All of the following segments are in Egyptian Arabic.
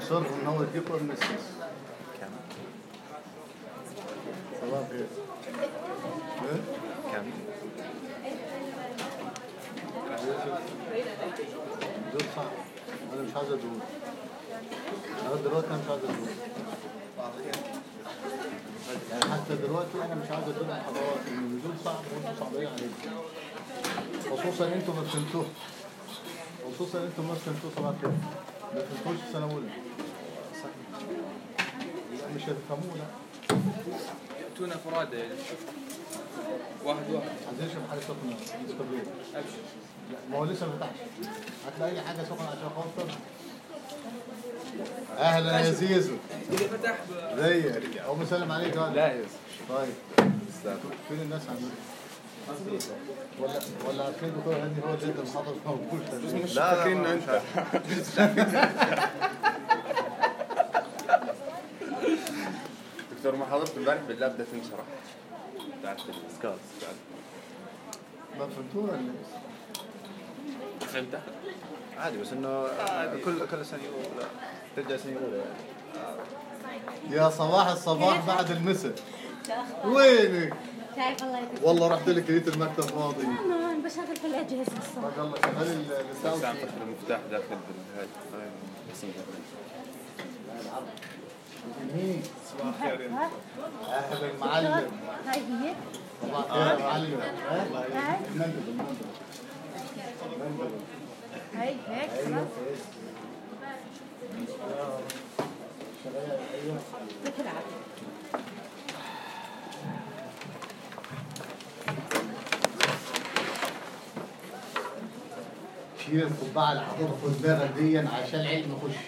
مصر ان هو يديكوا المسيس صباح الخير ايه؟ كم؟ دول صعب انا مش عايز ادور انا دلوقتي انا مش عايز ادور يعني حتى دلوقتي انا مش عايز ادور محاضرات ان دول صعب وانتوا صعبين عليكم خصوصا انتوا ما فهمتوش خصوصا انتوا ما فهمتوش صباح الخير ما فهمتوش السنه الاولى لا مش هتفهموه لا يأتون فرادى واحد واحد عايزين نشوف حاجه سخنه نسكبيه أبشر لا ما هو لسه ما فتحش هتلاقي لي حاجه سخنه عشان خاطر اهلا يا زيزو إذا فتح ب- زيك هو مسلم عليك ولا لا يا طيب فين الناس عندنا ولا ولا عارفين دكتور هاني هو جد المحاضر موجود مش فاكرين انه انت دكتور ما حضرت امبارح بالله بدها تنشرح بتاعت السكاوت ما فهمتوه ولا إيه؟ فهمتها؟ عادي بس انه كل كل سنه يقول ترجع سنه اولى يعني يا صباح الصباح بعد المسا وينك؟ تعرف الله يكرمك والله رحت لك لقيت المكتب فاضي انا بشغل في الاجهزه الصبح ما الله شغال ساعة الساوند فتح المفتاح داخل بالهاي ها؟ اهلا المعلم هاي هي صباح الخير يا معلم هاي المندل المندل هاي هيك خلاص يعطيك العافيه شيل القبعه اللي حاططها في دماغك دي عشان العلم يخش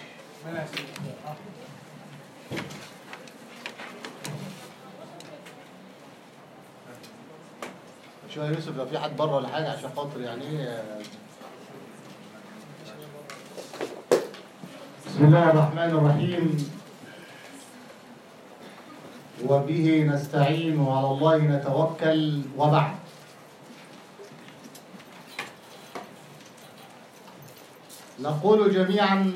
شو يا يوسف لو في حد بره ولا حاجه عشان خاطر يعني ايه بسم الله الرحمن الرحيم وبه نستعين وعلى الله نتوكل وبعد نقول جميعا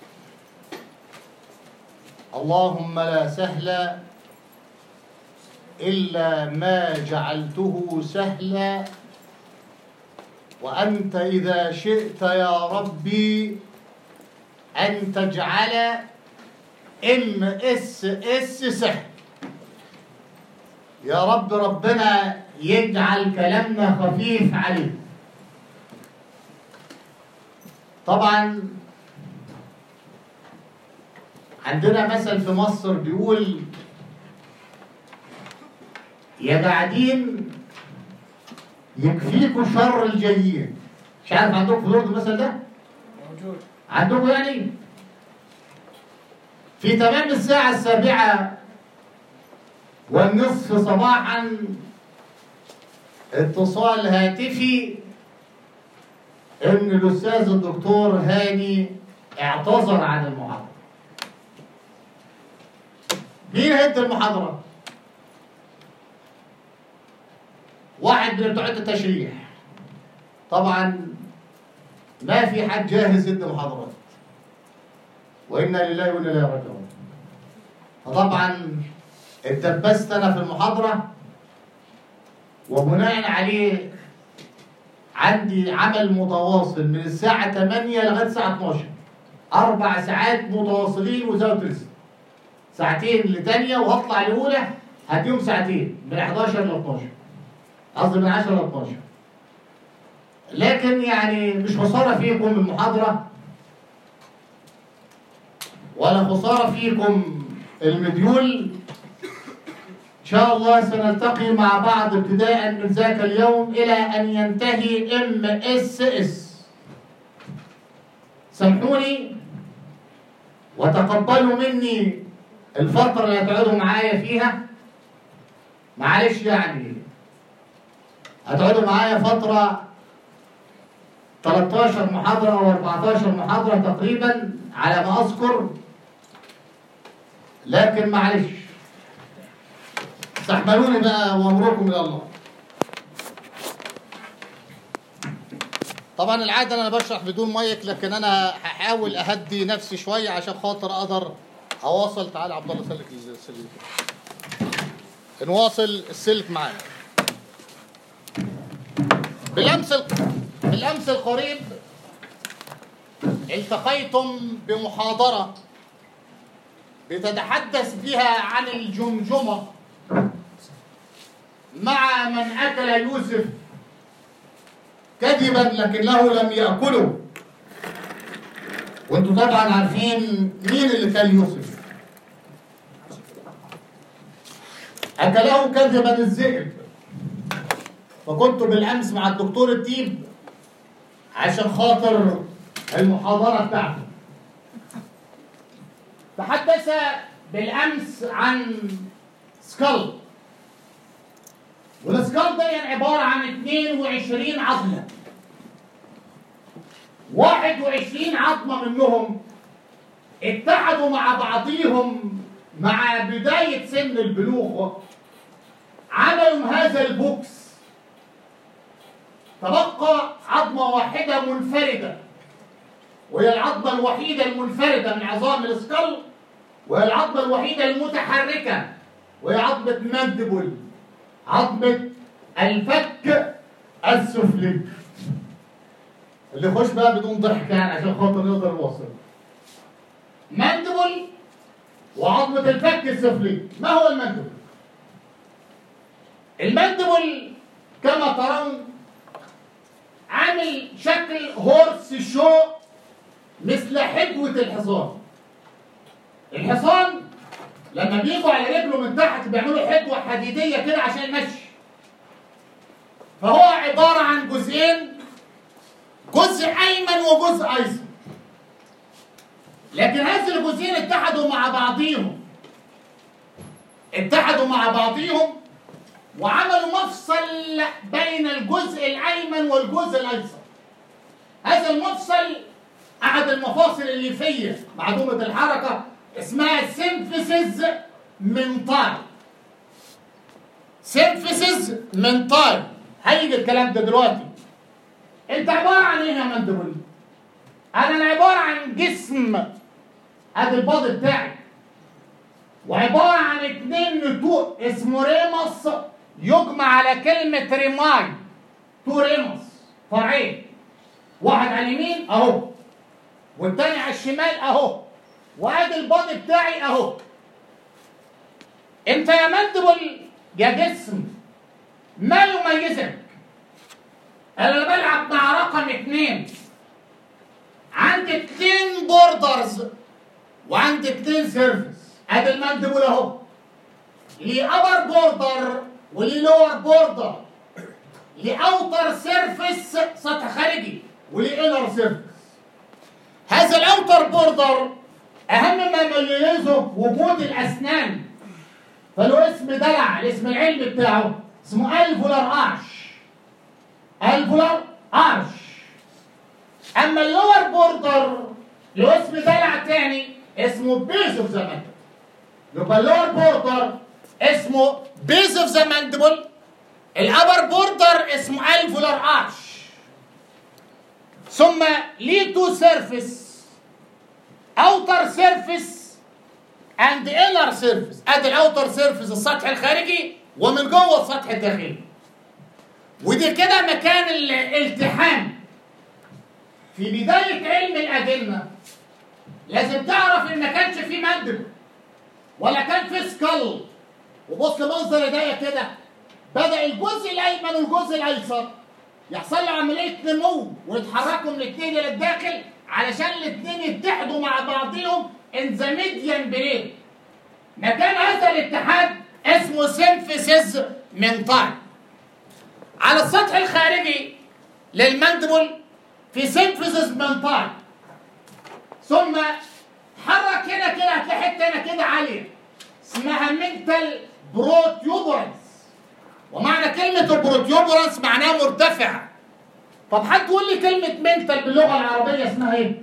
اللهم لا سهل إلا ما جعلته سهلا وأنت إذا شئت يا ربي أن تجعل إم إس إس سهل يا رب ربنا يجعل كلامنا خفيف عليه طبعا عندنا مثل في مصر بيقول يا قاعدين يكفيكوا شر الجايين مش عارف عندكم في الأردن المثل ده؟ موجود عندكم يعني؟ في تمام الساعة السابعة والنصف صباحا اتصال هاتفي ان الاستاذ الدكتور هاني اعتذر عن المحاضرة مين هدى المحاضرة؟ واحد من بتوع التشريح طبعا ما في حد جاهز يدي محاضرات وانا لله وانا اليه راجعون فطبعا اتدبست انا في المحاضره وبناء عليه عندي عمل متواصل من الساعه 8 لغايه الساعه 12 اربع ساعات متواصلين وزاويه ترسم ساعتين لتانية وهطلع لاولى هديهم ساعتين من 11 ل 12 قصدي من 10 ل 12 لكن يعني مش خساره فيكم المحاضره ولا خساره فيكم المديول ان شاء الله سنلتقي مع بعض ابتداء من ذاك اليوم الى ان ينتهي ام اس اس سامحوني وتقبلوا مني الفترة اللي هتقعدوا معايا فيها معلش يعني هتقعدوا معايا فترة 13 محاضرة أو 14 محاضرة تقريبا على ما أذكر لكن معلش استحملوني بقى وأمركم إلى الله طبعا العاده انا بشرح بدون مايك لكن انا هحاول اهدي نفسي شويه عشان خاطر اقدر اواصل تعالى عبد الله سلك السلك نواصل السلك معانا بالامس الق- بالامس القريب التقيتم بمحاضره بتتحدث بها عن الجمجمه مع من اكل يوسف كذبا لكنه لم ياكله وانتم طبعا عارفين مين اللي كان يوسف اكله كذبا الذئب فكنت بالامس مع الدكتور الديب عشان خاطر المحاضره بتاعته تحدث بالامس عن سكال والسكال ده يعني عباره عن 22 عظمه 21 عظمه منهم اتحدوا مع بعضهم مع بدايه سن البلوغ عملوا هذا البوكس تبقى عظمه واحده منفرده وهي العظمه الوحيده المنفرده من عظام السكال وهي العظمه الوحيده المتحركه وهي عظمه ماندبل عظمة الفك السفلي اللي يخش بقى بدون ضحك يعني عشان خاطر نقدر نوصل ماندبل وعظمة الفك السفلي ما هو الماندبل؟ الماندبل كما ترون عامل شكل هورس شو مثل حدوة الحصان الحصان لما بيجوا على رجله من تحت بيعملوا حدوة حديدية كده عشان يمشي فهو عبارة عن جزئين جزء أيمن وجزء أيسر لكن هذه الجزئين اتحدوا مع بعضهم اتحدوا مع بعضهم وعملوا مفصل بين الجزء الأيمن والجزء الأيسر هذا المفصل أحد المفاصل الليفية معدومة الحركة اسمها سيمفيسيز منطاي سيمفيسيز منطاي هيجي الكلام ده دلوقتي انت عباره عن ايه يا مندبل انا عباره عن جسم ادي الباض بتاعي وعباره عن اتنين نتوء اسمه ريمس يجمع على كلمه ريماي تو ريمس فرعين واحد على اليمين اهو والتاني على الشمال اهو وادي الباضي بتاعي اهو انت يا مندبل يا جسم ما يميزك انا بلعب مع رقم اتنين عندي اتنين بوردرز وعندي اتنين سيرفس ادي المندبل اهو ليه ابر بوردر وليه لور بوردر ليه اوتر سيرفس سطح خارجي وليه انر سيرفس هذا الاوتر بوردر اهم ما يميزه وجود الاسنان فله اسم دلع الاسم العلمي بتاعه اسمه الفولار ارش الفولار ارش اما اللور بوردر له اسم دلع تاني اسمه بيز اوف ذا ماندبل يبقى اللور بوردر اسمه بيز اوف ذا ماندبل الابر بوردر اسمه الفولار ارش ثم ليه تو سيرفيس اوتر سيرفيس اند انر سيرفيس ادي الاوتر سيرفيس السطح الخارجي ومن جوه السطح الداخلي ودي كده مكان الالتحام في بداية علم الأدلة لازم تعرف إن ما كانش في مندب ولا كان في سكال وبص منظر ايديا كده بدأ الجزء الأيمن والجزء الأيسر يحصل له عملية نمو ويتحركوا من الاثنين إلى الداخل علشان الاثنين يتحدوا مع بعضهم ان ذا ميديان برين مكان هذا الاتحاد اسمه سيمفيسيز منطاي على السطح الخارجي للمندبل في سيمفيسيز منطاي ثم حرك هنا كده هتلاقي حته هنا كده عاليه اسمها منتال بروتيوبرنس ومعنى كلمة البروتيوبرنس معناها مرتفع طب حد تقول لي كلمة منتال باللغة العربية اسمها ايه؟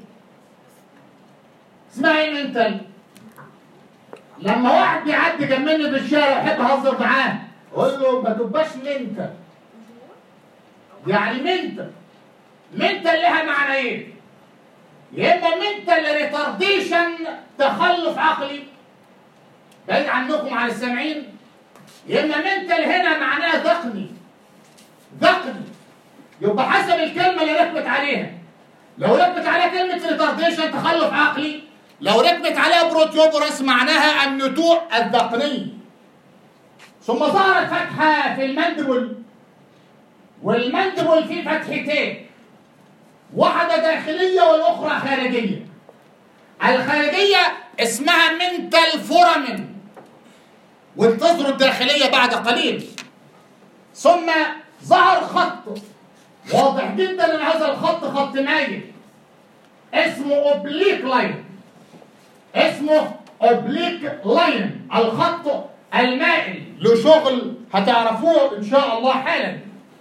اسمها ايه منتال؟ لما واحد بيعدي جنبني بالشارع احب اهزر معاه اقول له ما تبقاش منتال يعني منتال منتال لها معنيين يا اما منتال ريتارديشن تخلف عقلي بعيد عنكم عن السامعين يا اما منتال هنا معناها ذقني ذقني يبقى حسب الكلمه اللي ركبت عليها لو ركبت عليها كلمه ريتارديشن تخلف عقلي لو ركبت عليها بروتيوبرس معناها النتوء الذقني ثم ظهرت فتحه في المندبل والمندبل فيه فتحتين واحدة داخلية والأخرى خارجية الخارجية اسمها منتال فورامين وانتظروا الداخلية بعد قليل ثم ظهر خط واضح جدا ان هذا الخط خط مايل اسمه اوبليك لاين اسمه اوبليك لاين الخط المائل له شغل هتعرفوه ان شاء الله حالا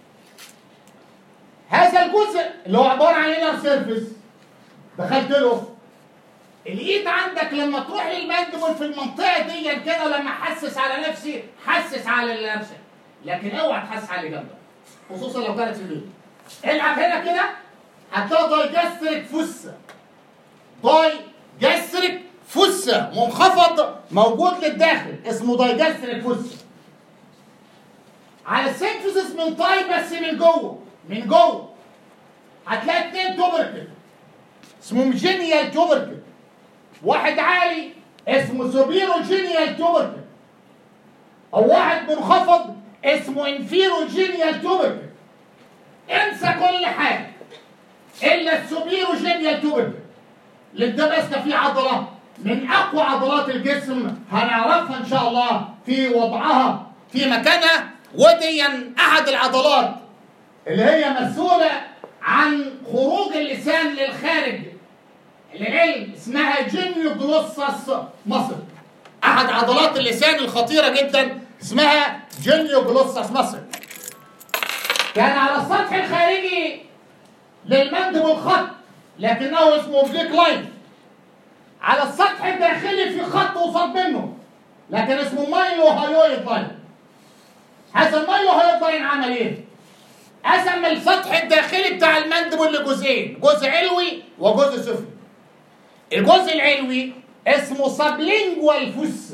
هذا الجزء اللي هو عباره عن انر سيرفيس دخلت له الايد عندك لما تروح للمندبل في المنطقه دي كده لما احسس على نفسي حسس على اللي نفسك لكن اوعى تحسس على اللي جنبك خصوصا لو كانت في البيت العب هنا كده هتلاقي دايجاستريك فسه داي جاستريك فسه منخفض موجود للداخل اسمه دايجاستريك فسه على السينفيسس من طاي بس من جوه من جوه هتلاقي اتنين توبركل اسمهم جينيال توبركل واحد عالي اسمه سوبيرو جينيال توبركل او واحد منخفض اسمه انفيرو جينيال توبركل انسى كل حاجه الا السوبيرو جينيال توبركل اللي ده ماسكه فيه عضله من اقوى عضلات الجسم هنعرفها ان شاء الله في وضعها في مكانها وديا احد العضلات اللي هي مسؤولة عن خروج اللسان للخارج العلم اسمها جينيو جلوسس مصر احد عضلات اللسان الخطيرة جدا اسمها جينيو جلوسس مصر كان على السطح الخارجي للمندب خط لكنه اسمه بليك لاين على السطح الداخلي في خط قصاد منه لكن اسمه مايلو هايويد لاين هذا المايلو هايويد لاين عمل ايه؟ قسم السطح الداخلي بتاع المندبل لجزئين جزء علوي وجزء سفلي الجزء العلوي اسمه سبلينجوال فوس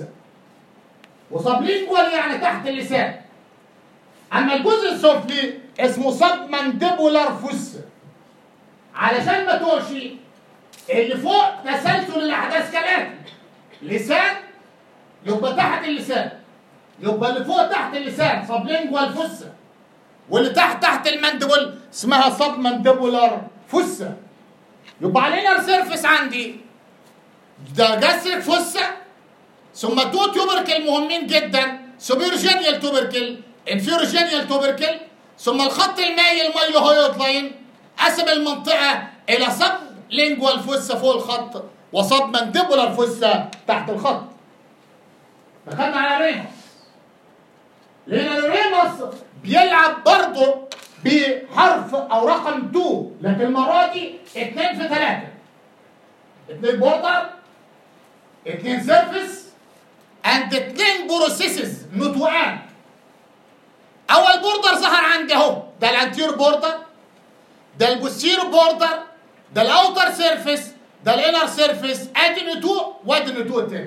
وسبلينجوال يعني تحت اللسان اما الجزء السفلي اسمه سب مانديبولار فوس علشان ما توشي اللي فوق تسلسل الاحداث كالاتي لسان يبقى تحت اللسان يبقى اللي فوق تحت اللسان سبلينجوال فوس واللي تحت تحت المندبل اسمها سب مانديبولار فوسا يبقى على الانر سيرفيس عندي ده جاستريك فوسا ثم تو تيوبركل مهمين جدا سوبير جينيال توبركل انفيرو جينيال توبركل ثم الخط المايل مايلو هويد لاين قسم المنطقه الى سب لينجوال فوسا فوق الخط وسب مانديبولار فوسا تحت الخط دخلنا على ريموس لان الريموس بيلعب برضه بحرف او رقم 2 لكن المره دي 2 في 3 2 بوردر 2 سيرفيس اند 2 بروسيسز نتوءان اول بوردر ظهر عندي اهو ده الانتير بوردر ده البوستير بوردر ده الاوتر سيرفيس ده الانر سيرفيس ادي نتوء وادي النتوء التاني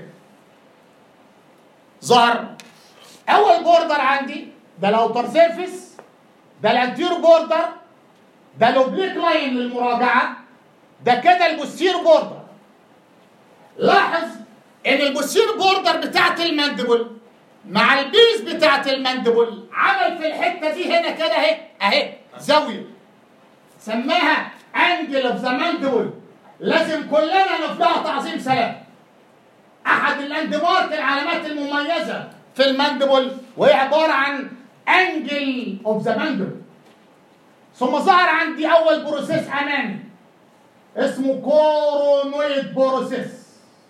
ظهر اول بوردر عندي ده الاوتر سيرفيس ده الانتير بوردر ده الاوبليك لاين للمراجعه ده كده البوستير بوردر لاحظ ان البوستير بوردر بتاعت المندبل مع البيز بتاعت المندبل عمل في الحته دي هنا كده اهي اهي زاويه سماها انجل اوف ذا ماندبل لازم كلنا نفضلها تعظيم سلام احد الاند مارك العلامات المميزه في الماندبل وهي عباره عن انجل اوف ذا ماندبل ثم ظهر عندي اول بروسيس امامي اسمه كورونويد بروسيس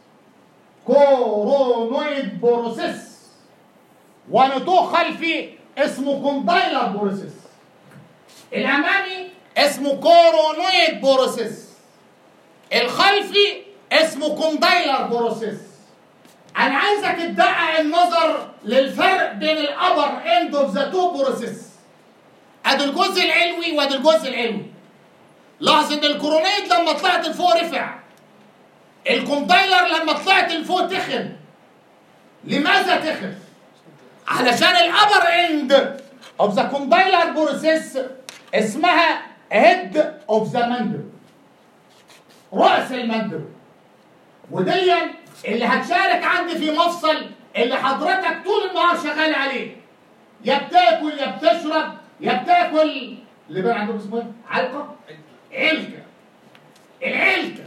كورونويد بروسيس ونتوء خلفي اسمه كوندايلر بروسيس الامامي اسمه كورونويد بروسيس الخلفي اسمه كوندايلر بروسيس انا عايزك تدقق النظر للفرق بين الابر اند اوف ذا تو بروسيس ادي الجزء العلوي وادي الجزء العلوي لاحظ ان الكورونيد لما طلعت لفوق رفع الكومبايلر لما طلعت لفوق تخن لماذا تخن علشان الابر اند اوف ذا كومبايلر بروسيس اسمها هيد اوف ذا ماندل راس المندل وديا اللي هتشارك عندي في مفصل اللي حضرتك طول النهار شغال عليه يا بتاكل يا بتشرب يا بتاكل اللي بقى عندهم اسمه ايه؟ علقه علكه العلكه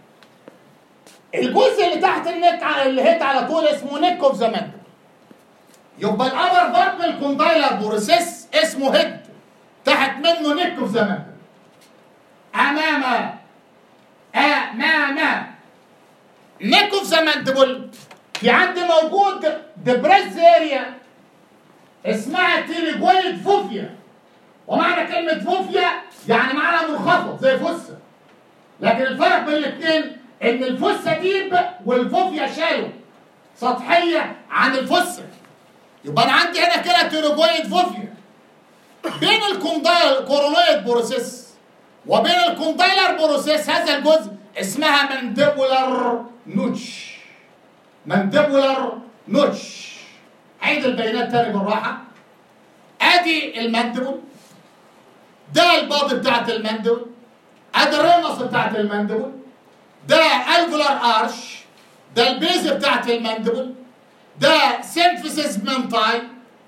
الجزء اللي تحت النك اللي هيت على طول اسمه نيك اوف ذا مندل يبقى الابر بارت من الكومبايلر بروسيس اسمه هيد تحت منه نيك اوف ذا مندل امام امام نيك اوف ذا ماندبل في عندي موجود دبريز اريا اسمها تيريجويد فوفيا ومعنى كلمة فوفيا يعني معناها منخفض زي فسة لكن الفرق بين الاثنين ان الفسة ديب والفوفيا شالو سطحية عن الفسة يبقى انا عندي هنا كده تيريجويد فوفيا بين الكوندايل كورونويد بروسيس وبين الكوندايلر بروسيس هذا الجزء اسمها مانديبولار نوتش مانديبولار نوتش عيد البيانات تاني بالراحة ادي المانديبول ده الباضي بتاعت المانديبول ادي الرمص بتاعت المانديبول ده الفولار ارش ده البيز بتاعت المانديبول ده سيمفيسيس منتاي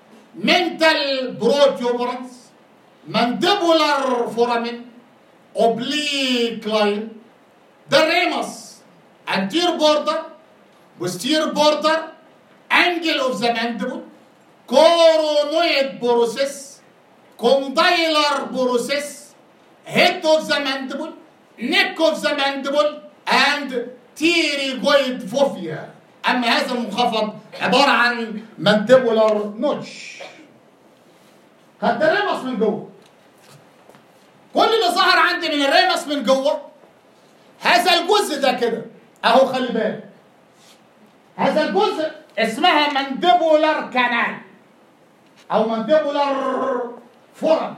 منتال بروتيوبرانس مانديبولار فورامين اوبليك لاين ده الريمس anterior border posterior border angle of the mandible coronoid process condylar process head of the mandible neck of the mandible and pterygoid fovea اما هذا المنخفض عباره عن mandibular notch خدت الريمس من جوه كل اللي ظهر عندي من الريمس من جوه هذا الجزء ده كده اهو خلي بالك هذا الجزء اسمها مانديبولار كانال او مانديبولار فورم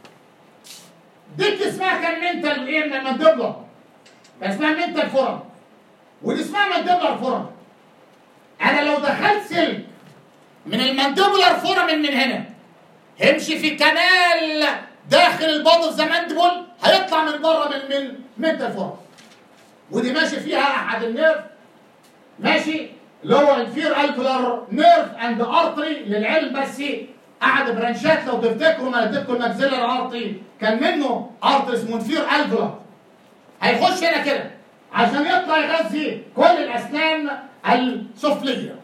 ديك اسمها كان منتال ايه من المانديبولار كان اسمها منتال فورم ودي اسمها مانديبولار فورم انا لو دخلت سلك من المانديبولار فورم من هنا همشي في كنال داخل البادو ذا مانديبول هيطلع من بره من من منتال فورم ودي ماشي فيها احد النيرف ماشي اللي هو انفير الفلر نيرف اند ارتري للعلم بس احد برانشات لو تفتكروا ما اديتكم الماكسيلر ارتري كان منه ارتري اسمه انفير الفلر هيخش هنا كده عشان يطلع يغذي كل الاسنان السفليه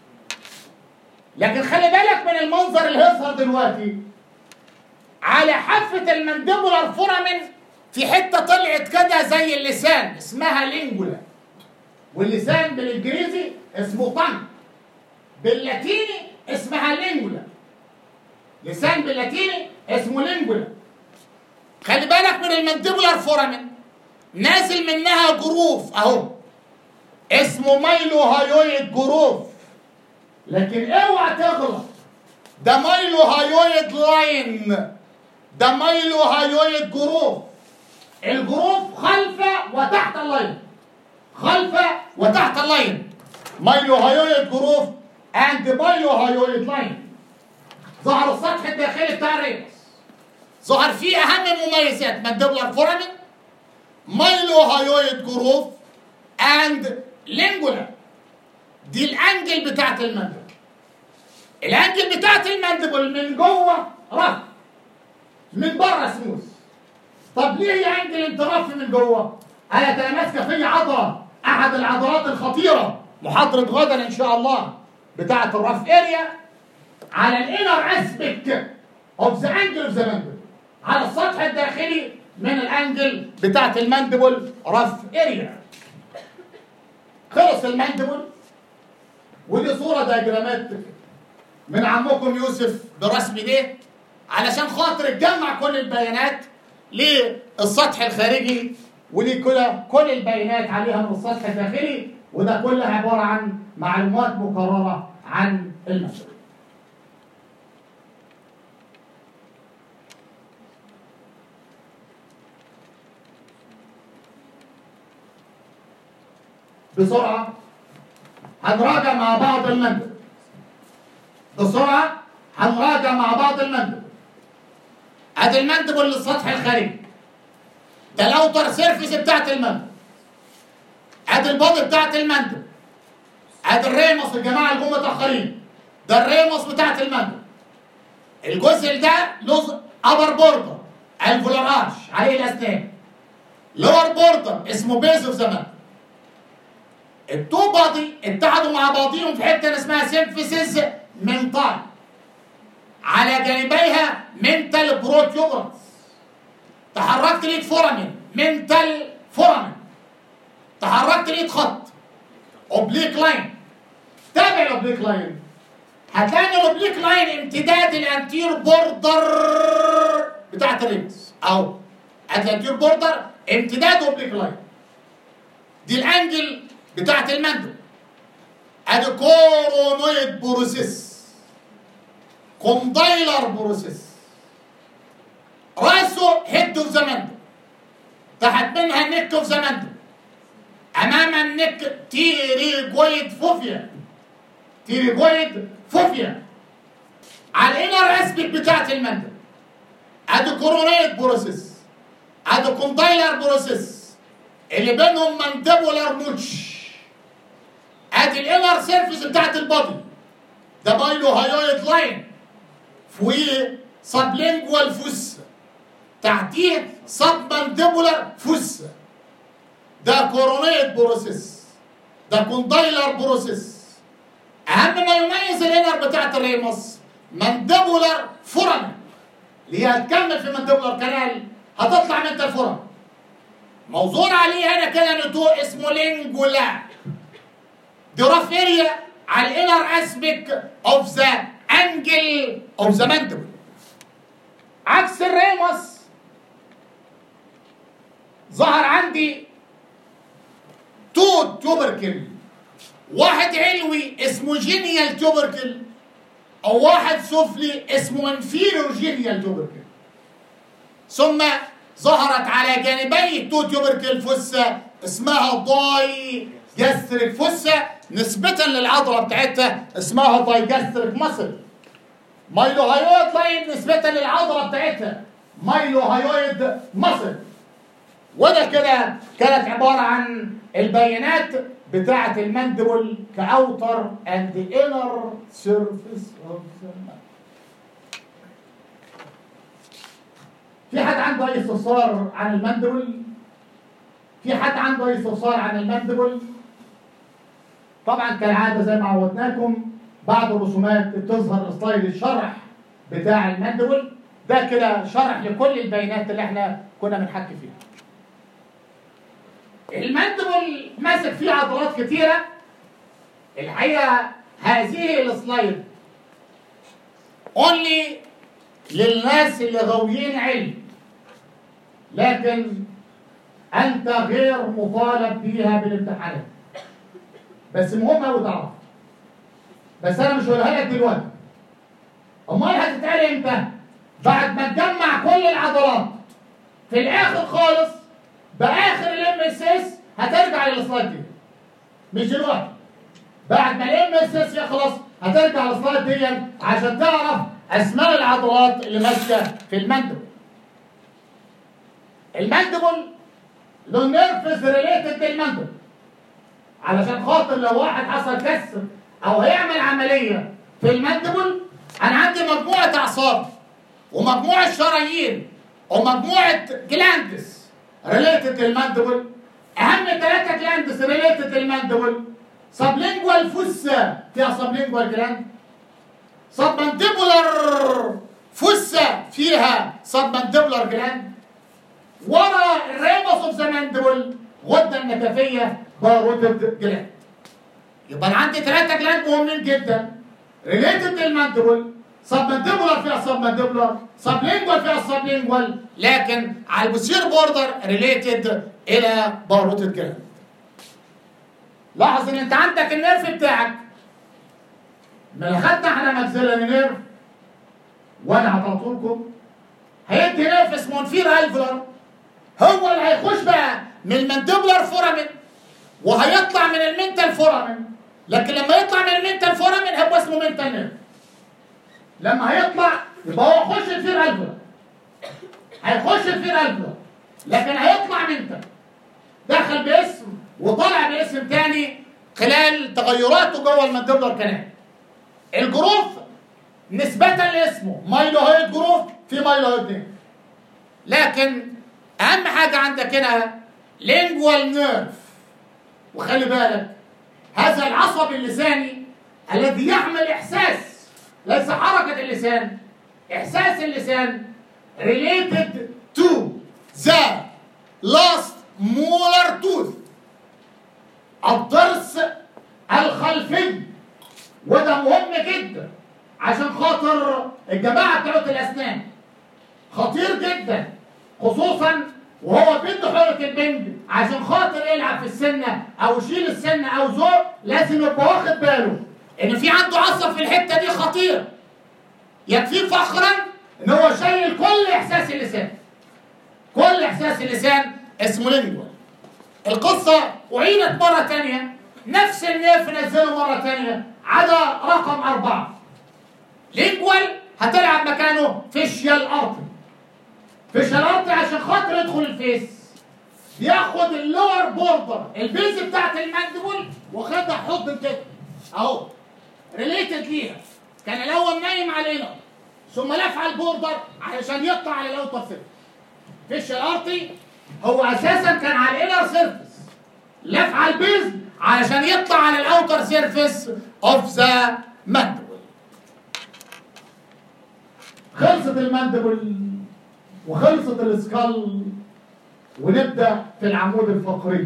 لكن خلي بالك من المنظر اللي هيظهر دلوقتي على حافه المانديبولار فورامين في حته طلعت كده زي اللسان اسمها لينجولا واللسان بالانجليزي اسمه طن باللاتيني اسمها لينجولا لسان باللاتيني اسمه لينجولا خلي بالك من المانديبولار فورامين نازل منها جروف اهو اسمه مايلو هايويد جروف لكن اوعى تغلط ده مايلو هايويد لاين ده مايلو هايويد جروف الجروف خلف وتحت اللاين خلف وتحت اللاين مايلو هايويد جروف اند مايلو هايويد لاين ظهر السطح الداخلي بتاع الريس ظهر فيه اهم المميزات مانديبولار فورامين مايلو هايويد جروف اند لينجولا دي الانجل بتاعت المندبل الانجل بتاعت المندبل من جوه رف من بره سموث طب ليه هي انجل انت رف من جوه؟ انا ده ماسكه في عضله احد العضلات الخطيره محاضره غدا ان شاء الله بتاعه الرف اريا على الانر اسبكت اوف ذا انجل اوف ذا مندبل على السطح الداخلي من الانجل بتاعه المندبل رف اريا خلص المندبل ودي صوره دياجرامات من عمكم يوسف برسم ده علشان خاطر تجمع كل البيانات للسطح الخارجي ودي كلها كل البيانات عليها من السطح الداخلي وده كله عباره عن معلومات مكرره عن المسؤول بسرعه هنراجع مع بعض المندب بسرعه هنراجع مع بعض المندب ادي المندب اللي السطح الخارجي ده الاوتر سيرفيس بتاعت المندب ادي البودي بتاعت المندب ادي الريموس الجماعه اللي جم متاخرين ده الريموس بتاعت المندب الجزء ده له ابر بوردر الفولار ارش عليه الاسنان لور بوردر اسمه بيز اوف زمان التو بادي اتحدوا مع بعضهم في حته اسمها سيمفيسيس منطال على جانبيها منتال بروتيوبرانس تحركت لقيت فورامين منتال فورامين تحركت لقيت خط اوبليك لاين تابع الاوبليك لاين هتلاقي الاوبليك لاين امتداد الانتير بوردر بتاعت الريمس او الانتير بوردر امتداد اوبليك لاين دي الانجل بتاعت المندب ادي كورونويد بروسيس كوندايلر بروسيس راسه هيد اوف ذا مندب تحت منها النك اوف ذا مندب امام النك تيريجويد فوفيا تيريجويد فوفيا على الانر اسبيك بتاعت المندب ادي كورونيت بروسيس ادي كوندايلر بروسيس اللي بينهم مانديبولار نوتش ادي الانر سيرفيس بتاعت البادي ده بايلو هايويد لاين فوقيه سبلينجوال فوس تحتيه سب مانديبولار فوس ده كورونيت بروسيس ده كوندايلر بروسيس اهم ما يميز الانر بتاعت الريموس مانديبولار فورامين اللي هي هتكمل في مانديبولار كانال هتطلع من الفورامين موضوع عليه هنا كده نتوء اسمه لينجولا دي رف اريا على الانر اسبيك اوف ذا انجل اوف ذا مانديبل عكس الريموس ظهر عندي تو توبركل واحد علوي اسمه جينيال توبركل او واحد سفلي اسمه انفيرور جينيال توبركل ثم ظهرت على جانبي التو توبركل فسة اسمها داي جاستريك فسة نسبة للعضلة بتاعتها اسمها داي جاستريك ماسل مايلو هايويد لاين نسبة للعضلة بتاعتها مايلو هايويد ماسل وده كده كانت عبارة عن البيانات بتاعة الماندبل كأوتر and inner surface of the mandible. في حد عنده أي استفسار عن الماندبل؟ في حد عنده أي استفسار عن الماندبل؟ طبعا كالعادة زي ما عودناكم بعد الرسومات بتظهر سلايد الشرح بتاع الماندبل ده كده شرح لكل البيانات اللي احنا كنا بنحكي فيها. الماندبل ماسك فيه عضلات كتيرة الحقيقة هذه السلايد اونلي للناس اللي غاويين علم لكن انت غير مطالب بيها بالامتحانات بس مهم قوي تعرف بس انا مش هقولها لك دلوقتي امال هتتقال امتى بعد ما تجمع كل العضلات في الاخر خالص باخر الام اس اس هترجع للسلايد دي مش دلوقتي بعد ما الام اس اس يخلص هترجع للسلايد دي عشان تعرف اسماء العضلات اللي ماسكه في المندبل المندبل له نيرفز ريليتد بالمندبل علشان خاطر لو واحد حصل كسر او هيعمل عمليه في المندبل انا عندي مجموعه اعصاب ومجموعه شرايين ومجموعه جلاندس ريليتد للماندبل اهم ثلاثه جلاندس ريليتد للماندبل سبلينجوال فوسا فيها سبلينجوال جلاند سبمنديبولار فوسا فيها سبمنديبولار جلاند ورا الريموس اوف ذا ماندبل غده النكفيه باروتد جلاند يبقى انا عندي ثلاثه جلاند مهمين جدا ريليتد للماندبل سبمنديبولار فيها سبمنديبولار سبلينجوال فيها سبلينجوال لكن على البوسير بوردر ريليتد الى باروتد جلاند لاحظ ان انت عندك النيرف بتاعك ما خدنا احنا ماكسيلاري نيرف وانا هطلعته لكم هيدي نيرف اسمه انفير الفلر هو اللي هيخش بقى من المانديبولار فورامين وهيطلع من المنتال فورامين لكن لما يطلع من المنتال فورامين هيبقى اسمه منتال نيرف لما هيطلع يبقى هو خش الفير الفا هيخش الفير الفا لكن هيطلع منتال دخل باسم وطلع باسم تاني خلال تغيراته جوه المانديبولار كانال الجروف نسبة لاسمه مايلوهيد جروف في مايلوهيد نيرف لكن اهم حاجة عندك هنا لينجوال نيرف وخلي بالك هذا العصب اللساني الذي يحمل احساس ليس حركة اللسان احساس اللسان related to the last molar tooth الضرس الخلفي وده مهم جدا عشان خاطر الجماعه بتوع الاسنان خطير جدا خصوصا وهو بيد حرة البنج عشان خاطر يلعب في السنه او يشيل السنه او زور لازم يبقى واخد باله ان في عنده عصب في الحته دي خطير يكفيه فخرا ان هو شايل كل احساس اللسان كل احساس اللسان اسمه لينجوال القصة أعيدت مرة تانية نفس النيرف نزله مرة تانية عدا رقم أربعة لينجوال هتلعب مكانه فيشيال أرتي فيشيال أرتي عشان خاطر يدخل الفيس بياخد اللور بوردر البيز بتاعت الماندبل واخدها حضن كده اهو ريليتد ليها كان الاول نايم على الانر ثم لف على البوردر علشان يطلع على الاوتر سيرفيس فيش الارتي هو اساسا كان على الانر سيرفيس لف على البيز علشان يطلع على الاوتر سيرفيس اوف ذا ماندبل خلصت الماندبل وخلصت السكال ونبدا في العمود الفقري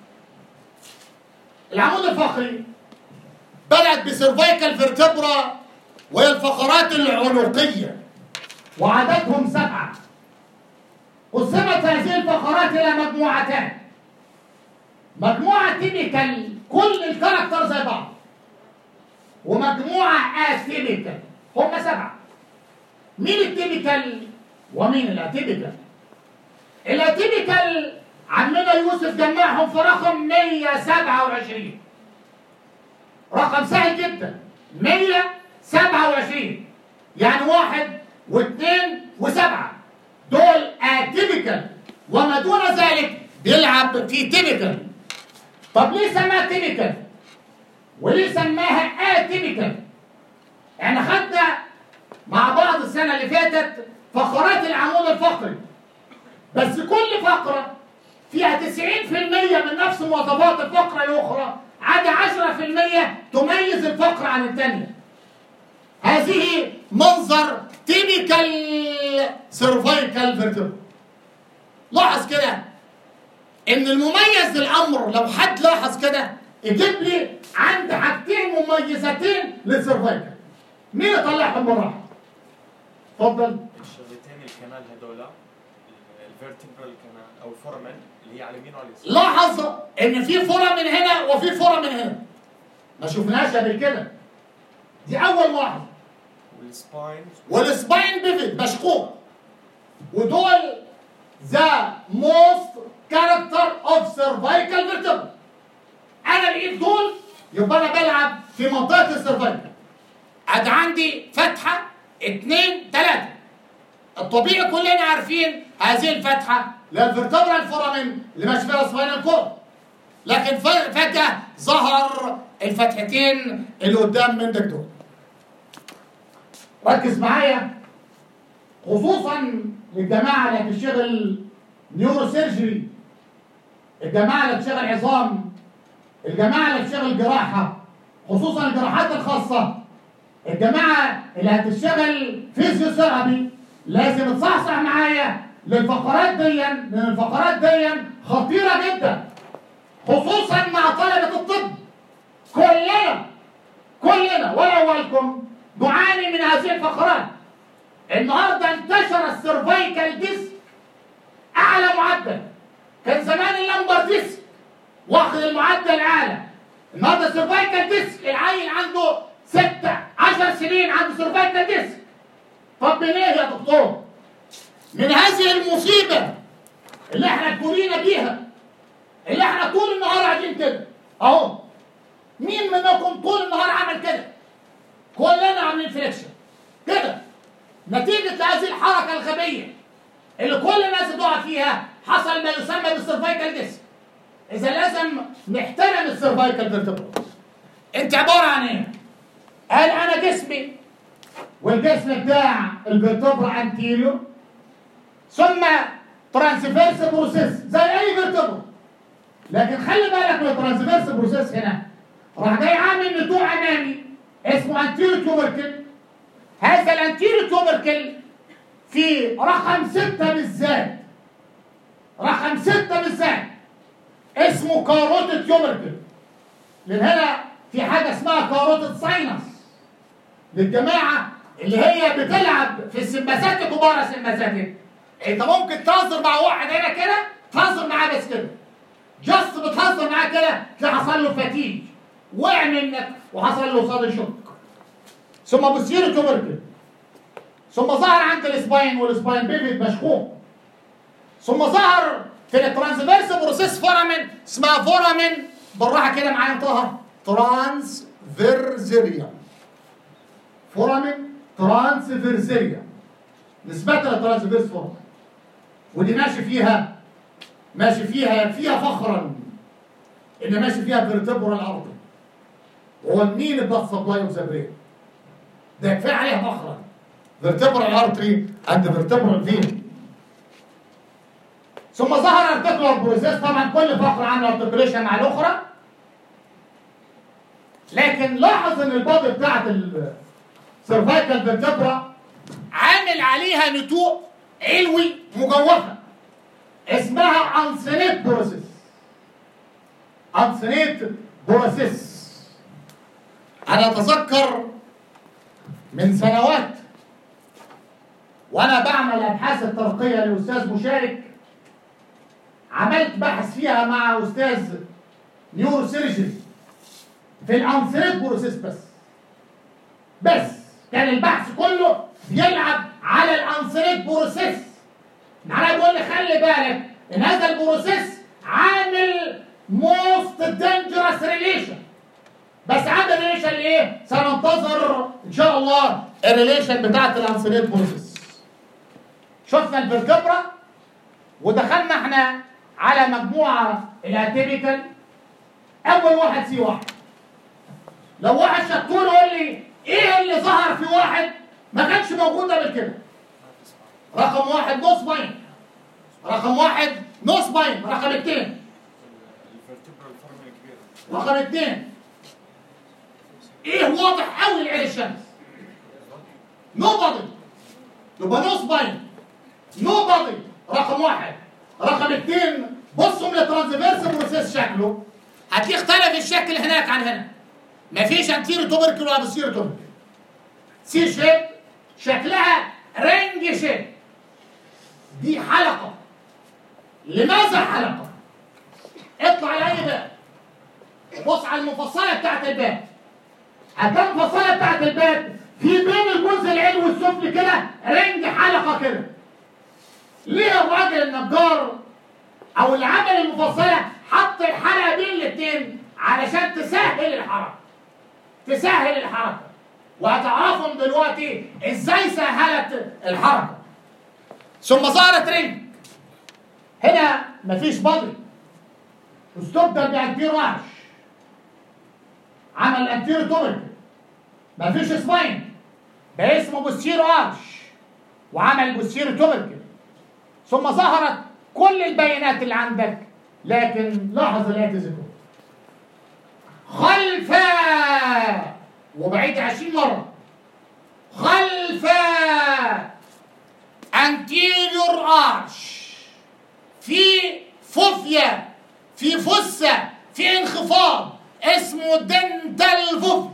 العمود الفقري بدات بسيرفايكال فيرتبرا وهي الفقرات العنقيه وعددهم سبعه قسمت هذه الفقرات الى مجموعتان مجموعه تيبيكال كل الكاركتر زي بعض ومجموعه اتيبيكال هم سبعه مين التيبيكال ومين الاتيبيكال الاتيبيكال عمنا يوسف جمعهم في رقم 127 رقم سهل جدا 127 يعني واحد واثنين وسبعة دول اتيبيكال وما دون ذلك بيلعب في تيبيكال طب ليه سماها تيبيكال وليه سماها اتيبيكال احنا خدنا مع بعض السنة اللي فاتت فقرات العمود الفقري بس كل فقرة فيها 90% من نفس مواصفات الفقرة الأخرى عدا 10% تميز الفقرة عن الثانية هذه منظر تيبيكال سيرفايكال فيرتبرا لاحظ كده ان المميز للامر لو حد لاحظ كده يجيب لي عند حاجتين مميزتين للسيرفايكال مين يطلعهم بالراحه اتفضل الشغلتين الكنال هذولا الفيرتبرال كنال او الفورمن اللي هي على اليمين وعلى اليسار لاحظ ان في فورة من هنا وفي فورة من هنا ما شفناهاش قبل كده دي اول ملاحظه والسباين والسباين بيفيد مشقوق ودول ذا موست كاركتر اوف سيرفايكال فيرتبرا انا لقيت دول يبقى انا بلعب في منطقه السيرفايكال ادي عندي فتحه اتنين تلاته الطبيعي كلنا عارفين هذه الفتحه للفرتبرا الفورامين اللي ماشي فيها سباينال كورد لكن ف- فجاه ظهر الفتحتين اللي قدام منك دول ركز معايا خصوصا للجماعه اللي بتشتغل نيورو سيرجري الجماعه اللي بتشتغل عظام الجماعه اللي بتشتغل جراحه خصوصا الجراحات الخاصه الجماعه اللي هتشتغل فيزيوثيرابي لازم تصحصح معايا للفقرات دي لان الفقرات دي خطيره جدا خصوصا مع طلبه الطب كلنا كلنا ولا اولكم نعاني من هذه الفقرات النهارده انتشر السيرفايكال ديسك اعلى معدل كان زمان اللمبر ديسك واخد المعدل الاعلى النهارده السيرفايكال ديسك العيل عنده ستة عشر سنين عنده سيرفايكال ديسك طب من ايه يا دكتور؟ من هذه المصيبة اللي احنا كلنا بيها اللي احنا طول النهار قاعدين كده اهو مين منكم طول النهار عمل كده كلنا عاملين فليكشن كده نتيجة لهذه الحركة الغبية اللي كل الناس بتقع فيها حصل ما يسمى بالسيرفايكال ديسك إذا لازم نحترم السيرفايكال فيرتبرا أنت عبارة عن إيه؟ قال أنا جسمي والجسم بتاع الفيرتبرا انتيريور ثم ترانسفيرس بروسيس زي أي فيرتبرا لكن خلي بالك من الترانسفيرس بروسيس هنا راح جاي عامل نتوع امامي اسمه انتيريو توبركل هذا الانتيريو توبركل في رقم ستة بالذات رقم ستة بالذات اسمه كاروتيد توبركل لان هنا في حاجة اسمها كاروتيد ساينس للجماعة اللي هي بتلعب في السمباساتيك وبارا سمباساتيك انت ممكن تهزر مع واحد هنا كده تهزر معاه بس كده جاست بتهزر معاه كده تلاقي حصل له فتيج وقع منك وحصل له صدى شوك ثم بصير توبركل ثم ظهر عند السباين والسباين بيفيد مشكوك ثم ظهر في الترانسفيرس بروسيس فورامين اسمها فورامين بالراحه كده معايا انطقها ترانسفيرزيريا فورامين ترانسفيرزيريا نسبة للترانسفيرس فورامين ودي ماشي فيها ماشي فيها يكفيها فخرا ان ماشي فيها فيرتبرا الارضي هو المين البلاد سبلاي اوف ذا برين ده كفايه عليها فخرا فيرتبرا الارتري عند فيرتبرا الفين ثم ظهر ارتكلر بروسيس طبعا كل فقره عامله ارتكوليشن مع الاخرى لكن لاحظ ان البادي بتاعت السيرفايكال فيرتبرا عامل عليها نتوء علوي مجوفه اسمها انسنيت بروسيس انسنيت بروسيس انا اتذكر من سنوات وانا بعمل ابحاث الترقيه لاستاذ مشارك عملت بحث فيها مع استاذ نيورو سيرجري في الانسنيت بروسيس بس بس كان البحث كله بيلعب على الانسنيت بروسيس معناه بيقول لي خلي بالك ان هذا البروسيس عامل موست دينجرس ريليشن بس عامل ريليشن لايه؟ سننتظر ان شاء الله الريليشن بتاعت الانسوليت بروسيس شفنا الفرتبرا ودخلنا احنا على مجموعه الاتيبيكال اول واحد سي واحد لو واحد شطور يقول لي ايه اللي ظهر في واحد ما كانش موجود قبل كده رقم واحد نص باين رقم واحد نص باين رقم اثنين الفرتبرا الفورمه الكبيره رقم اثنين ايه واضح قوي لعين الشمس نو بادي يبقى نص باين نو بادي رقم واحد رقم اثنين بصوا من الترانسفيرس بروسيس شكله هتلاقيه اختلف الشكل هناك عن هنا مفيش انتيرو توبركل ولا بوستيرو توبركل سي شيب شكلها رنج شيب دي حلقة لماذا حلقة؟ اطلع على اي باب بص على المفصلة بتاعت الباب هتلاقي المفصلة بتاعت الباب في بين الجزء العلوي والسفلي كده رنج حلقة كده ليه الراجل النجار او اللي عمل المفصلة حط الحلقة بين الاتنين علشان تسهل الحركة تسهل الحركة وهتعرفهم دلوقتي ازاي سهلت الحركة ثم ظهرت رنج هنا مفيش بادي استبدل بانتير وحش عمل انتير توبرك مفيش سباين بقى اسمه بوستيرو ارش وعمل بوستيرو توبرك ثم ظهرت كل البيانات اللي عندك لكن لاحظ الاتي ذكر خلفا وبعيد 20 مرة خلفا anterior arch في فوفيا في فسة في انخفاض اسمه دنتال فوفيا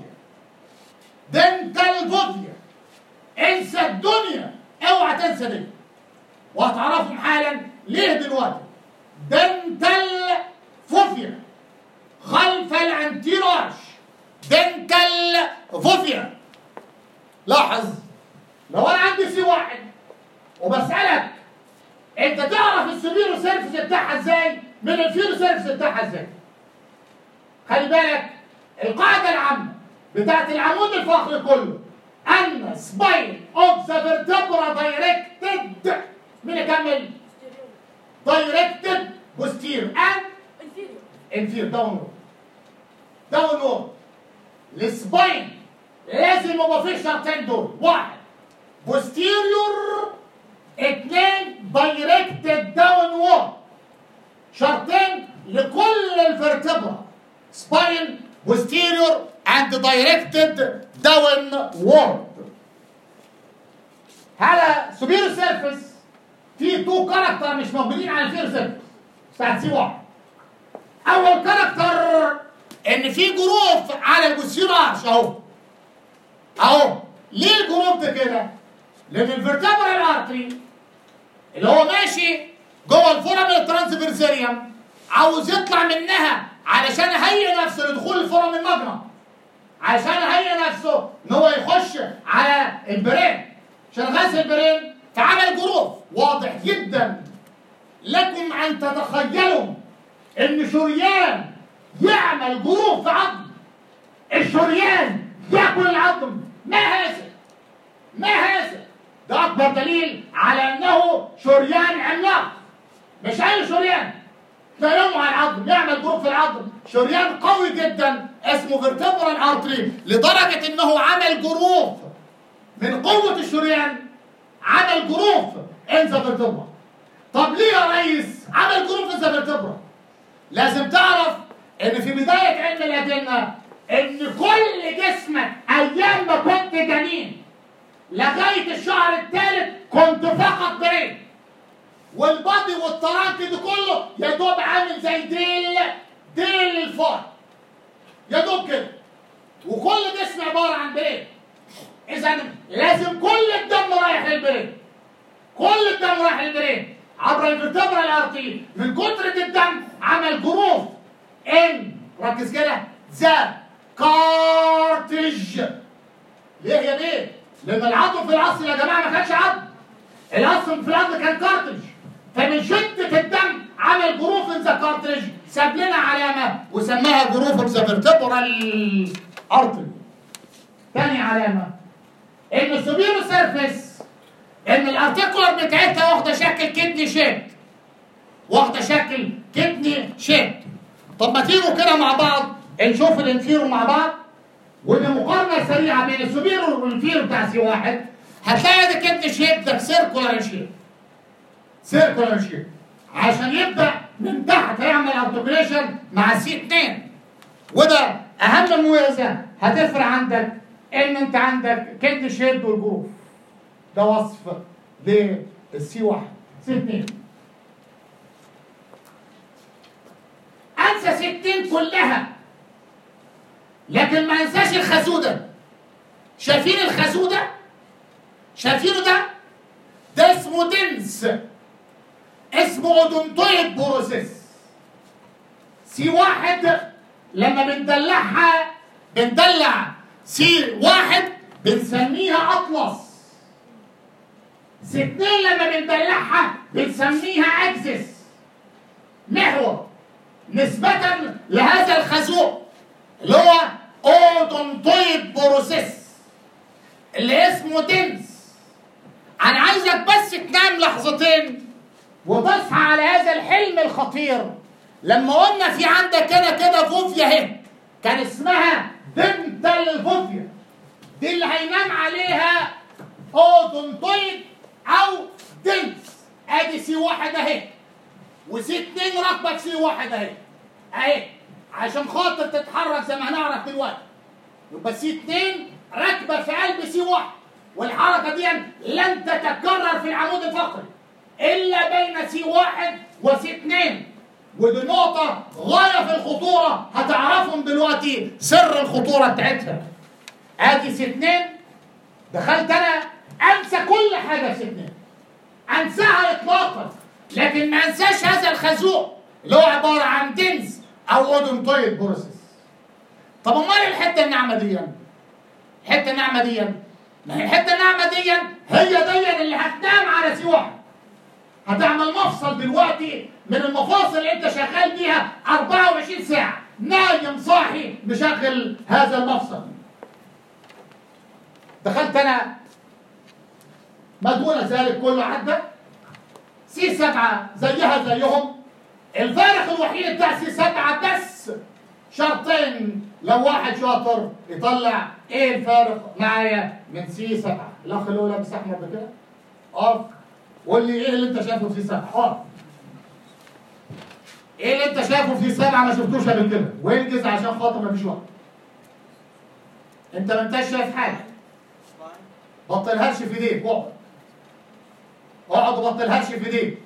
دنتال فوفيا انسى الدنيا اوعى تنسى دي وهتعرفهم حالا ليه دلوقتي دنتال فوفيا خلف الانتيراش دنتال فوفيا لاحظ لو انا عندي سي واحد وبسألك انت تعرف السوبيرو سيرفس بتاعها ازاي من الفيرو سيرفس بتاعها ازاي خلي بالك القاعده العامه بتاعت العمود الفقري كله ان سباين اوف ذا فيرتبرا دايركتد مين يكمل؟ دايركتد بوستير اند انفير داون داون السباين لازم يبقى فيه الشرطين دول واحد بوستيريور اثنين دايركتد داون وورد شرطين لكل الفرتبرا سباين بوستيريور اند دايركتد داون وورد على سوبيرو سيرفيس في تو كاركتر مش موجودين على الفيرو سيرفيس بتاعت سي واحد اول كاركتر ان في جروف على البوستيريور ارش اهو اهو ليه الجروف ده كده؟ لان الفرتبرال ارتري اللي هو ماشي جوه الفورم الترانسفيرسيريوم عاوز يطلع منها علشان يهيئ نفسه لدخول الفورم المجرى عشان يهيئ نفسه ان هو يخش على البرين عشان غسل البرين فعمل جروف واضح جدا لكم ان تتخيلوا ان شريان يعمل جروف في عظم الشريان ياكل العظم ما هذا ما هذا ده اكبر دليل على انه شريان عملاق مش اي شريان تنمو على العظم يعمل جروف في العظم شريان قوي جدا اسمه فيرتبرال ارتري لدرجه انه عمل جروف من قوه الشريان عمل جروف ان ذا فيرتبرا طب ليه يا ريس عمل جروف ان ذا فيرتبرا لازم تعرف ان في بدايه علم الادله ان كل جسمك ايام ما كنت جنين لغايه الشهر الثالث كنت فقط برين والبادي والترانك ده كله يا دوب عامل زي ديل ديل الفار يا دوب كده وكل جسم عباره عن برين اذا لازم كل الدم رايح للبرين كل الدم رايح للبرين عبر الفرتبرا الارتي من كترة الدم عمل جروف ان ركز كده ذا كارتج ليه يا بيه؟ لان العظم في الاصل يا جماعه ما كانش عظم الاصل في الارض كان كارتج فمن شده الدم عمل جروف ان ذا كارتج ساب لنا علامه وسماها جروف ان ذا فيرتبرال ارتري تاني علامه ان السوبيرو سيرفيس ان الارتيكولار بتاعتها واخده شكل كدني شيب واخده شكل كدني شيب طب ما تيجوا كده مع بعض نشوف الانفيرو مع بعض وبمقارنه سريعه بين السوبيرو والانفيرو بتاع سي واحد هتلاقي ده كدني شيب ده سيركولار شيب سيركولار شيب عشان يبدا من تحت يعمل ارتكوليشن مع سي 2 وده اهم مميزه هتفرق عندك ان انت عندك كدني شيب والجروف ده وصف للسي واحد سي 2 انسى 60 كلها لكن ما انساش الخازوده شايفين الخازوده شايفينه ده ده اسمه دنس اسمه اودونتويد بروسيس سي واحد لما بندلعها بندلع سي واحد بنسميها اطلس سي اتنين لما بندلعها بنسميها اكسس محور نسبة لهذا الخازوق اللي هو اودونتويد بروسيس اللي اسمه دنس انا عايزك بس تنام لحظتين وتصحى على هذا الحلم الخطير لما قلنا في عندك هنا كده فوفيا اهي كان اسمها دنتال فوفيا دي اللي هينام عليها اودونتويد او دنس ادي سي واحد اهي وسي اتنين راكبه سي واحد اهي اهي عشان خاطر تتحرك زي ما هنعرف دلوقتي يبقى سي اتنين راكبه في قلب سي واحد والحركه دي لن تتكرر في العمود الفقري الا بين سي واحد وسي اتنين ودي نقطة غاية في الخطورة هتعرفهم دلوقتي سر الخطورة بتاعتها ادي سي اتنين دخلت انا انسى كل حاجة في سي اتنين انساها اطلاقا لكن ما انساش هذا الخازوق اللي هو عبارة عن دنس او اودونتويد بروسيس طب امال الحتة الناعمة دي الحتة الناعمة دي ما هي الحتة الناعمة دي هي دي اللي هتنام على سي واحد هتعمل مفصل دلوقتي من المفاصل اللي انت شغال بيها 24 ساعة نايم صاحي مشغل هذا المفصل دخلت انا ما دون ذلك كله عدى سي سبعة زيها زيهم الفارق الوحيد بتاع سي سبعة بس شرطين لو واحد شاطر يطلع ايه الفارق معايا من سي سبعة الاخ اللي هو لابس احمر ده كده اقف قول لي ايه اللي انت شايفه في سي سبعة اقف ايه اللي انت شايفه في سبعة ما شفتوش قبل كده وانجز عشان خاطر ما فيش وقت انت ما انتش شايف حاجة بطلهاش في ايديك اقعد اقعد وبطلهاش في ايديك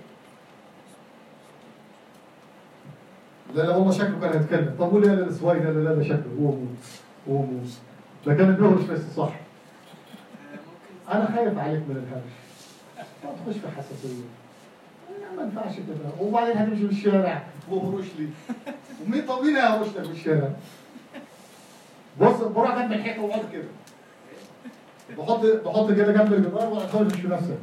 لا لا والله شكله كان يتكلم طب قول يا لا السواي لا لا لا شكله قوموا قوموا ده كان بيهرش بس صح انا خايف عليك من الهرش ما تخش في حساسيه لا، ما ينفعش كده وبعدين هنمشي في الشارع وهرش لي ومين طب مين هيهرش لك في الشارع بص بروح جنب الحيطه واقعد كده بحط بحط كده جنب الجدار واخرج في نفسك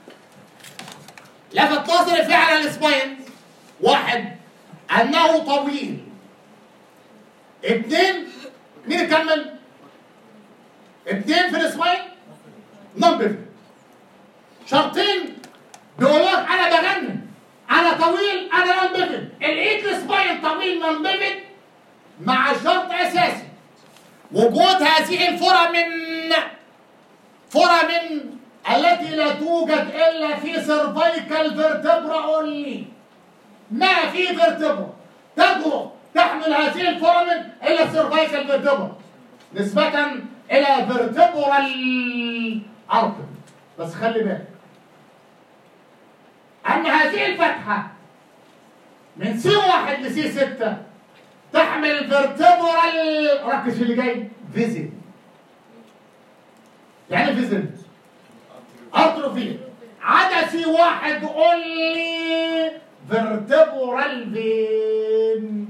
لفت نظري فعلا السباين واحد انه طويل اثنين مين يكمل اثنين في السباين نمبر شرطين بيقول لك انا بغني انا طويل انا نمبر الايد السباين طويل نمبر مع شرط اساسي وجود هذه الفرم فرم التي لا توجد الا في سيرفيكال فيرتبرا اونلي ما في فيرتبرا تجرؤ تحمل هذه الفرامل الى السيرفيكال فيرتبرا نسبة الى فيرتبرا الارض بس خلي بالك ان هذه الفتحة من سي واحد لسي ستة تحمل فيرتبرا ركز في اللي جاي فيزيت يعني فيزيت اتروفي عدا سي واحد اونلي فيرتبرال فين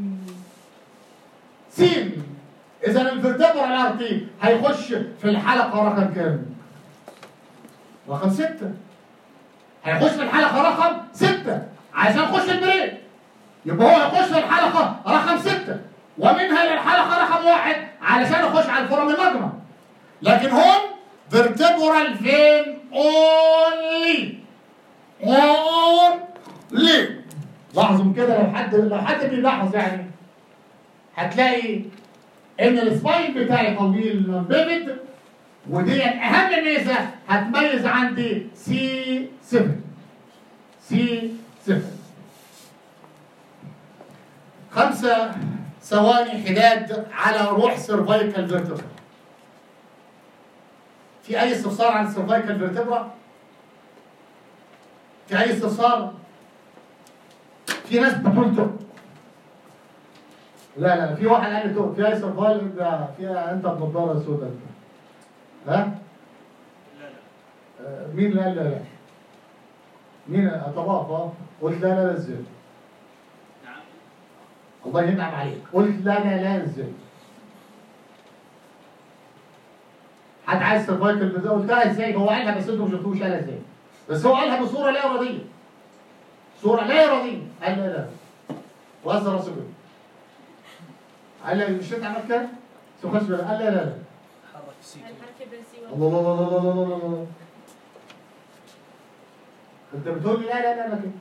سين اذا الفيرتبرال ارتي هيخش في الحلقه رقم كام؟ رقم ستة هيخش في الحلقه رقم ستة عشان يخش البريك يبقى هو يخش في الحلقه رقم ستة ومنها للحلقه رقم واحد علشان يخش على الفرم المجمع لكن هون vertebral vein only only لاحظوا كده لو حد لو حد بيلاحظ يعني هتلاقي ان السباين بتاعي طويل بيبت ودي اهم ميزه هتميز عندي سي 7 سي 7 خمسة ثواني حداد على روح سيرفايكال فيرتبرا في اي استفسار عن السيرفايكال فيرتبرا في اي استفسار في ناس بتقول تو لا لا في واحد قال لي تو في اي سيرفايكال ده فيها انت بنضاره سوداء ها آه، مين اللي قال لا لا مين آه، طباخ اه قلت لا لا لا ازاي الله ينعم عليك قلت لا لا لا ازاي حد عايز سيرفايكال بالذات قلتها ازاي هو قالها بس انتوا ما شفتوش قالها ازاي بس هو قالها بصوره لا اراديه صوره لا اراديه قال لا لا وهز راسه كده قال لي مش انت عملت كده؟ بس ما خدش بالك. قال لا لا لا حرك السيتو الله الله الله الله الله الله الله انت بتقول لي لا لا لا لا كده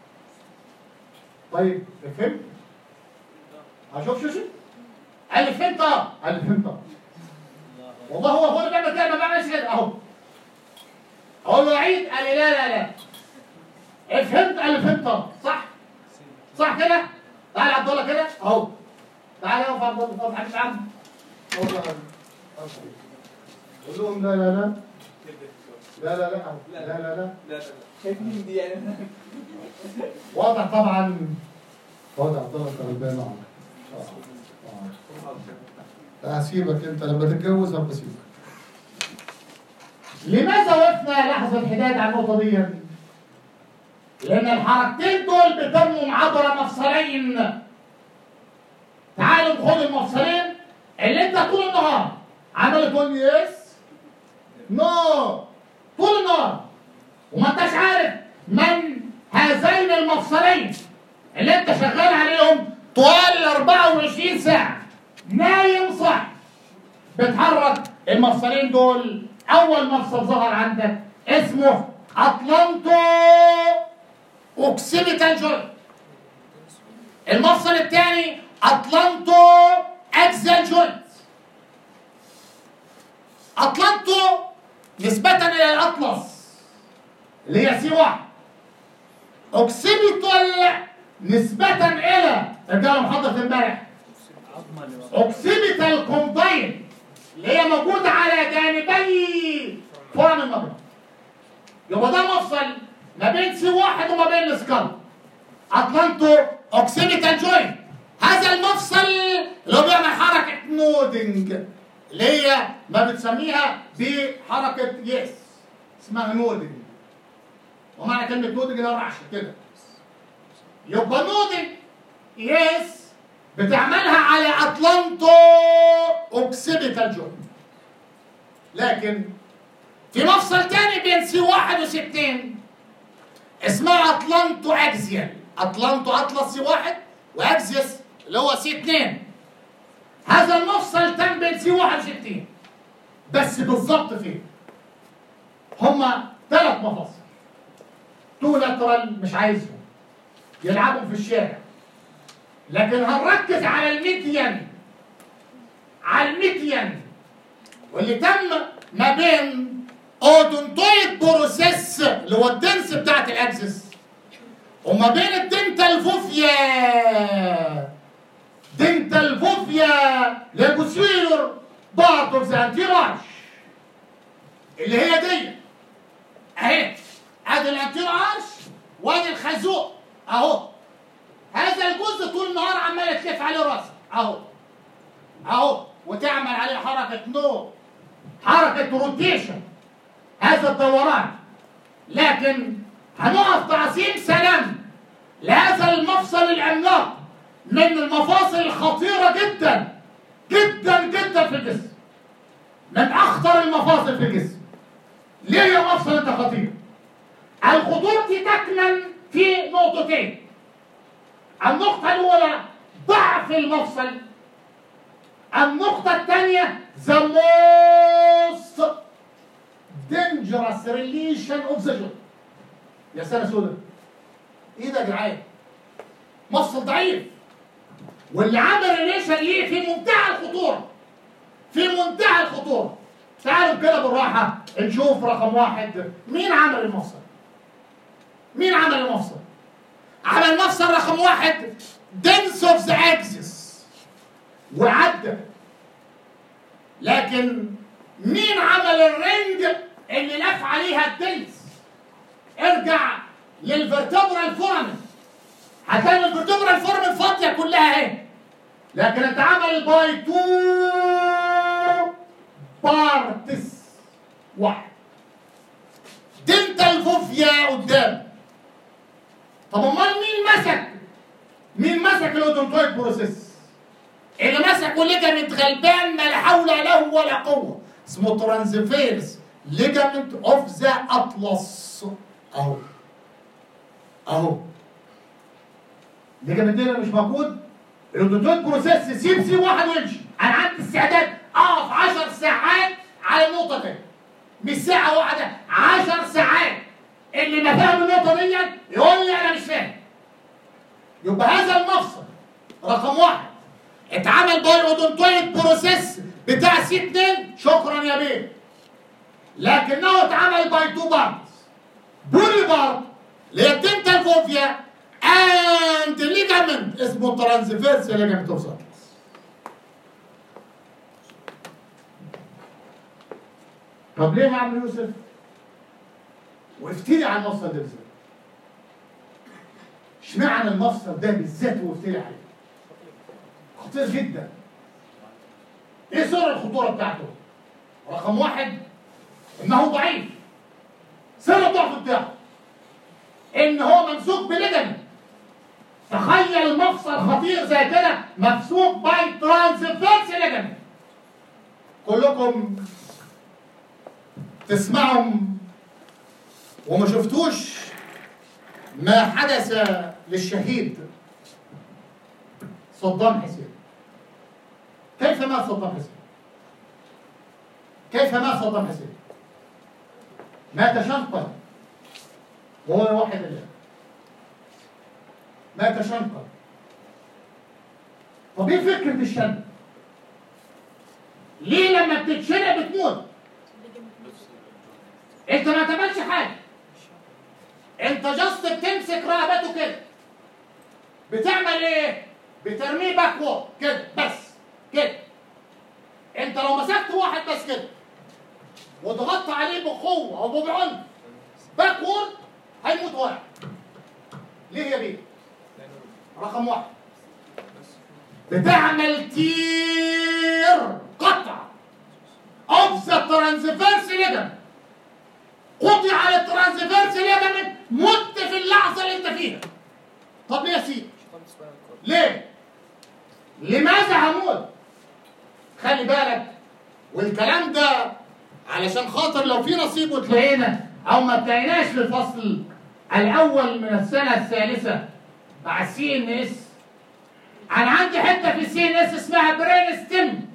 طيب فهمت؟ هشوف شو شو؟ قال لي فهمت اه قال لي فهمت اه والله هو هو اللي بيعمل كده ما بعملش كده اهو اقول له عيد قال لي لا لا لا إيه فهمت قال لي فهمت اه صح صح كده تعالى يا عبد الله كده اهو تعالى يا عبد الله اقف حبيب عم اقف يا عم. اقف. قول لهم لا لا لا لا لا لا أهو. لا لا لا لا لا لا شايفين دي يعني واضح طبعا واضح عبد الله غلبان معاك هسيبك انت لما تتجوز هبقى اسيبك لماذا وقفنا لحظة الحداد على النقطة دي؟ لأن الحركتين دول بيتموا عبر مفصلين تعالوا خد المفصلين اللي انت طول النهار عمال تقول لي يس نو طول النهار وما انتش عارف من هذين المفصلين اللي انت شغال عليهم طوال 24 ساعة نايم صح بتحرك المفصلين دول أول مفصل ظهر عندك اسمه أطلانتو أوكسيبيتال جوينت المفصل الثاني أطلانتو أكزال جوينت أطلانتو نسبة إلى الأطلس اللي هي سي واحد اوكسيبيتال نسبة إلى رجالة محاضرة امبارح اوكسيبيتال كومباين اللي هي موجودة على جانبي فرن المبنى يبقى ده مفصل ما بين سي واحد وما بين السكال اتلانتو اوكسيبيتال جوينت هذا المفصل اللي هو بيعمل حركة نودنج اللي هي ما بتسميها بحركة يس اسمها نودنج ومعنى كلمة نودنج ده رعشة كده يبقى نودنج يس بتعملها على اتلانتو اوكسيبيتال جوينت لكن في مفصل تاني بين سي 61 اسمها اتلانتو اكزيال اتلانتو اطلس سي واحد واكزيس اللي هو سي 2 هذا المفصل تم بين سي 61 بس بالظبط فين؟ هما ثلاث مفاصل تو لاترال مش عايزهم يلعبوا في الشارع لكن هنركز على الميديان على الميديان واللي تم ما بين اودونتويد بروسيس اللي هو الدنس بتاعت الاكسس وما بين الدنتال فوفيا دنتال فوفيا للبوسيلور بارت اوف ذا انتيراج اللي هي دي اهي ادي الانتيراج وادي الخازوق اهو هذا الجزء طول النهار عمال تلف عليه راسك اهو اهو وتعمل عليه حركه نو حركه روتيشن هذا الدوران لكن هنقف تعظيم سلام لهذا المفصل العملاق من المفاصل الخطيرة جدا جدا جدا في الجسم من أخطر المفاصل في الجسم ليه يا مفصل أنت خطير؟ الخطورة تكمن في نقطتين النقطة الأولى ضعف المفصل النقطة الثانية the most dangerous relation of the joint يا سنة سودة ايه ده يا جدعان مفصل ضعيف واللي عمل ريليشن ليه في منتهى الخطورة في منتهى الخطورة تعالوا كده بالراحة نشوف رقم واحد مين عمل المفصل مين عمل المفصل عمل المفصل رقم واحد دنس اوف ذا اكسس وعدى لكن مين عمل الرنج اللي لف عليها الدنس ارجع للفرتبرال فورمن هتلاقي الفرتبرال فورمن فاضيه كلها اهي لكن اتعمل باي تو بارتس واحد دنتال فوفيا قدام طب امال مين مسك مين مسك الاودونتويد بروسيس اللي مسكه ليجامنت غلبان ما لا حول له ولا قوه اسمه ترانزفيرس ليجامنت اوف ذا اطلس اهو اهو الليجامنت هنا مش موجود الاودونتويد بروسيس سيب سي واحد ويمشي انا عندي استعداد اقف 10 ساعات على النقطه دي مش ساعه واحده 10 ساعات اللي ما فاهم النقطه دي يقول لي انا مش فاهم يبقى هذا المفصل رقم واحد اتعمل باي اودونتويد بروسيس بتاع سي 2 شكرا يا بيه لكنه اتعمل باي تو بارتس بولي بارت اللي هي الدنتال فوفيا اند ليجامنت اسمه ترانسفيرس ليجامنت اوف طب ليه يا عم يوسف؟ وافتري على المفصل ده بالذات اشمعنى المفصل ده بالذات وافتري عليه؟ خطير جدا ايه سر الخطوره بتاعته؟ رقم واحد انه ضعيف سر الضعف بتاعه ان هو ممسوك بلجن تخيل مفصل خطير زي كده ممسوك باي ترانسفيرس لجن كلكم تسمعوا وما شفتوش ما حدث للشهيد صدام حسين كيف مات صدام حسين كيف مات صدام حسين مات شنقا وهو واحد الله مات شنقا طب ايه فكرة الشنق؟ ليه لما بتتشنق بتموت؟ انت ما تعملش حاجة انت جاست بتمسك رقبته كده بتعمل ايه؟ بترميه باكورد كده بس كده انت لو مسكت واحد بس كده وضغطت عليه بقوه او بعنف باكورد هيموت واحد ليه يا بيه؟ رقم واحد بتعمل تير قطع اوف ذا ترانسفيرس ليجمنت قطع على الترانسفيرس ليجمنت مت في اللحظه اللي انت فيها طب ليه يا سيدي؟ ليه؟ لماذا هموت؟ خلي بالك والكلام ده علشان خاطر لو في نصيب وتلاقينا او ما تلاقيناش في الفصل الاول من السنه الثالثه مع السي ان اس انا عندي حته في السي ان اس اسمها برين ستيم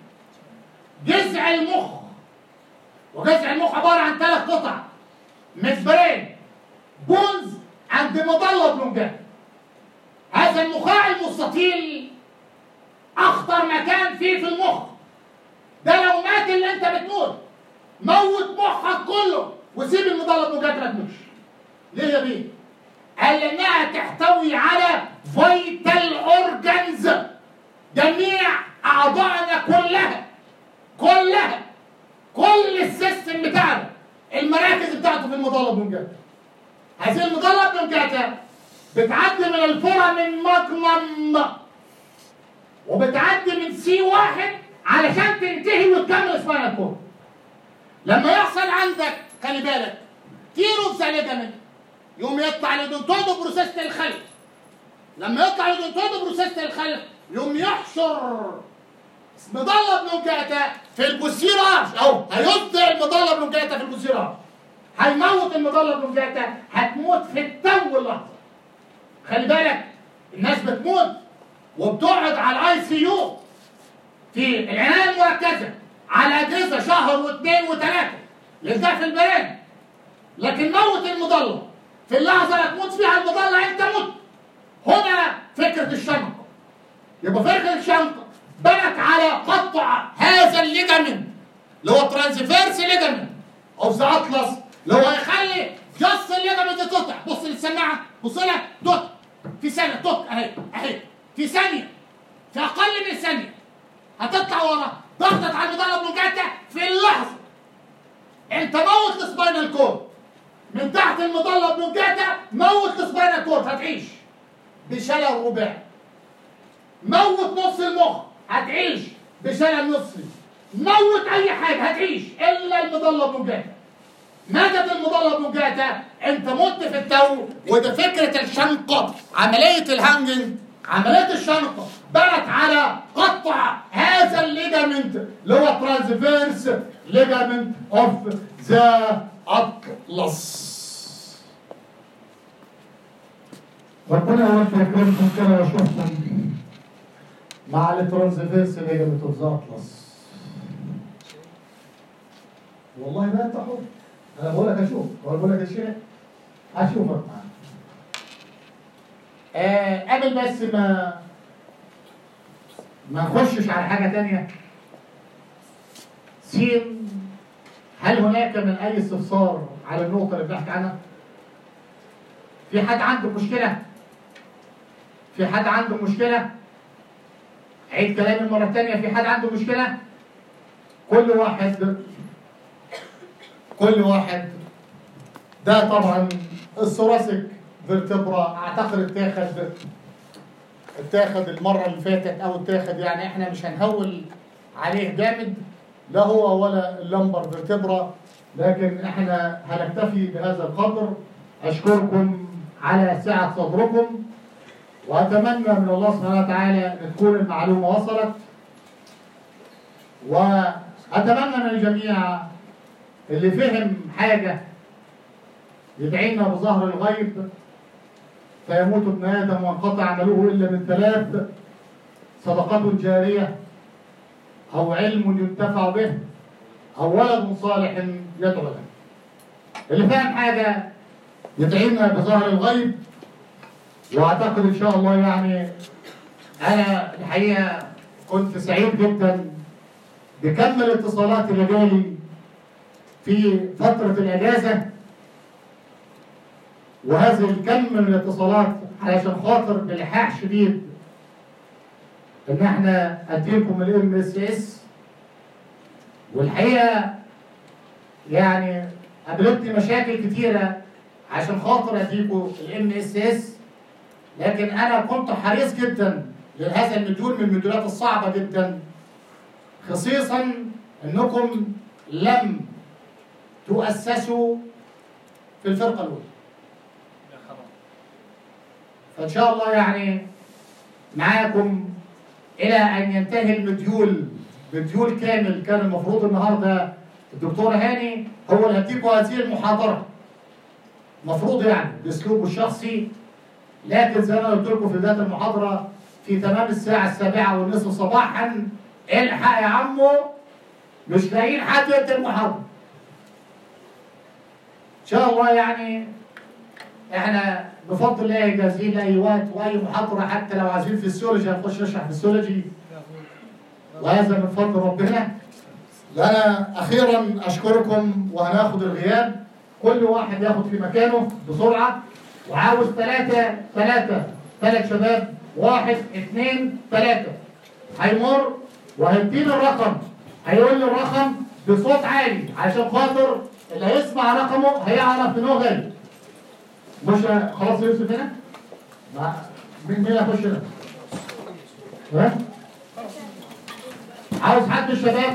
جذع المخ وجذع المخ عباره عن ثلاث قطع مش برين بونز عند مضله بلونجات هذا النخاع المستطيل اخطر مكان فيه في المخ ده لو مات اللي انت بتموت موت مخك كله وسيب المضله بلونجات ما تموتش ليه يا بيه؟ قال انها تحتوي على فيتال اورجانز جميع اعضائنا كلها كلها كل السيستم بتاعنا المراكز بتاعته في المضله بلونجات هذه المضله بلونجات بتعدي من الفورامين ماجنم وبتعدي من سي واحد علشان تنتهي وتكمل سباينال كورد لما يحصل عندك خلي بالك تيرو ليجامنت يقوم يطلع لدونتودو بروسيست الخلف لما يطلع لدونتودو بروسيست الخلف يقوم يحشر مضله بلونجاتا في البوسيراج او هيصدع المضله بلونجاتا في البوسيراج هيموت المضله بلونجاتا هتموت في التو اللحظه خلي بالك الناس بتموت وبتقعد على الاي سي يو في العنايه المركزه على اجهزه شهر واثنين وثلاثه لده في البرين لكن موت المضله في اللحظه اللي تموت فيها المضله انت مت هنا فكره الشنطه يبقى فكره الشنطه بنت على قطع هذا الليجامنت اللي هو ترانسفيرس ليجامنت اوف ذا اطلس اللي هو هيخلي جص الليجامنت تقطع بص للسماعه بص لها دوت في ثانيه دوت اهي اهي في ثانيه في اقل من ثانيه هتطلع ورا ضغطت على المضله بلوجاتا في اللحظه انت موت السباينال كورد من تحت المضله بلوجاتا موت السباينال كورد هتعيش بشلل رباعي موت نص المخ هتعيش بشلل نصفي موت اي حاجه هتعيش الا المضله بلوجاتا ماتت المضله بلوجاتا انت مت في التو وده فكره الشنقه عمليه الهانجنج عمليه الشنقه بنت على قطع هذا الليجامنت اللي هو ترانسفيرس ليجامنت اوف ذا اطلس ربنا يا رب يكرمكم كده واشوفكم مع الترانسفيرس ليجامنت اوف ذا اطلس والله ما انت حر انا بقول لك اشوف ولا بقول لك الشيء اشوفك معانا آه قبل بس ما ما نخشش على حاجه تانية سين هل هناك من اي استفسار على النقطه اللي بنحكي عنها في حد عنده مشكله في حد عنده مشكله عيد كلامي مره تانية في حد عنده مشكله كل واحد كل واحد ده طبعا الثوراسيك فيرتبرا اعتقد اتاخد اتاخد المره اللي فاتت او اتاخد يعني احنا مش هنهول عليه جامد لا هو ولا اللمبر فيرتبرا لكن احنا هنكتفي بهذا القدر اشكركم على سعه صدركم واتمنى من الله سبحانه وتعالى ان تكون المعلومه وصلت واتمنى من الجميع اللي فهم حاجه يدعينا بظهر الغيب فيموت ابن ادم وانقطع عمله الا من ثلاث صدقة جارية أو علم ينتفع به أو ولد صالح يدعو له اللي فاهم حاجة يدعينا بظهر الغيب وأعتقد إن شاء الله يعني أنا الحقيقة كنت سعيد جدا بكم الاتصالات اللي جالي في فترة الأجازة وهذا الكم من الاتصالات علشان خاطر بإلحاح شديد إن إحنا أديكم الام اس اس والحقيقة يعني قابلتني مشاكل كتيرة عشان خاطر أديكم الام اس اس لكن أنا كنت حريص جدا لهذا المديول من المديولات الصعبة جدا خصيصا انكم لم تؤسسوا في الفرقه الاولى يا خراب فان شاء الله يعني معاكم الى ان ينتهي المديول مديول كامل كان المفروض النهارده الدكتور هاني هو اللي هديكم هذه المحاضره مفروض يعني باسلوبه الشخصي لكن زي ما قلت لكم في بدايه المحاضره في تمام الساعه السابعه والنصف صباحا الحق يا عمو مش لاقيين حد يدي المحاضره ان شاء الله يعني احنا بفضل الله جاهزين لاي وقت واي محاضره حتى لو عايزين في السيولوجي هنخش نشرح في السيولوجي وهذا من فضل ربنا انا اخيرا اشكركم وهناخد الغياب كل واحد ياخد في مكانه بسرعه وعاوز ثلاثه ثلاثه ثلاث شباب واحد اثنين ثلاثه هيمر وهيديني الرقم هيقول لي الرقم بصوت عالي عشان خاطر اللي هيسمع رقمه هيعرف ان هو غالي مش خلاص يوسف هنا؟ ما- مين مين هيخش هنا؟ ها؟ عاوز حد من الشباب؟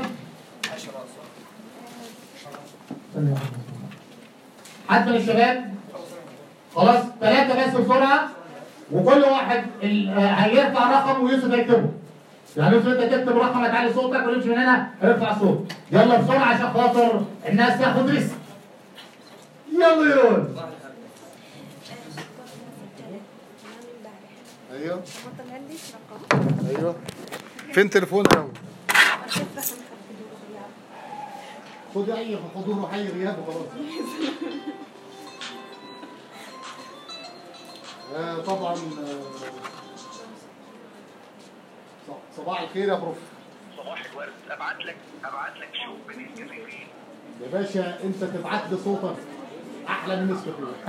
ثانية واحدة. حد من الشباب؟ خلاص ثلاثة بس بسرعة وكل واحد ال- آه، هيرفع رقم ويوسف هيكتبه. يعني يوسف انت تكتب رقم هتعلي صوتك ونمشي من هنا ارفع صوت. يلا بسرعة عشان خاطر الناس تاخد ريسك. يلا يلا ايوه ايوه فين تليفونك يا خد اي حضور وحي غياب وخلاص آه طبعا آه ص- صباح الخير يا بروف صباح الورد ابعت لك ابعت لك شوف بنسكافيه فين يا باشا انت تبعت لي صوتك احلى من نسكافيه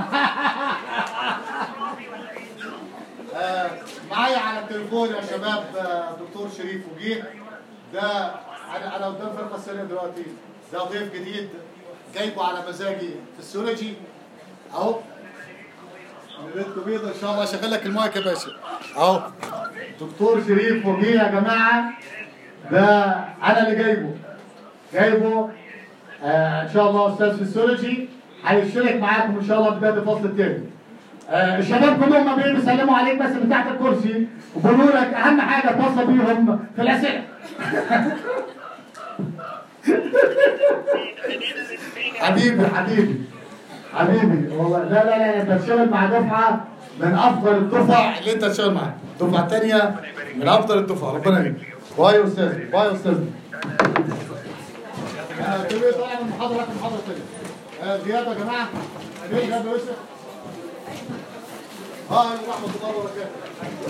آه معايا على التليفون يا شباب آه دكتور شريف وجيه ده انا انا قدام فرقه السنه دلوقتي ده ضيف جديد جايبه على مزاجي في السولوجي اهو بنت بيضة ان شاء الله اشغل لك المايك يا باشا اهو دكتور شريف وجيه يا جماعه ده انا اللي جايبه جايبه آه ان شاء الله استاذ فيسيولوجي هيشترك معاكم ان شاء الله بدايه الفصل الثاني آه الشباب كلهم ما بيجوا يسلموا عليك بس من تحت الكرسي وبيقولوا لك اهم حاجه توصل بيهم في الاسئله حبيبي حبيبي حبيبي والله لا لا لا انت بتشتغل مع دفعه من افضل الدفع اللي انت تشتغل معاه الدفعه الثانيه من افضل الدفعه ربنا يهديك باي يا استاذ باي يا استاذ آه، كل ايه طالع من محاضره لك محاضره ثانيه آه، زياده يا جماعه فين غاب يوسف اه رحمه الله وبركاته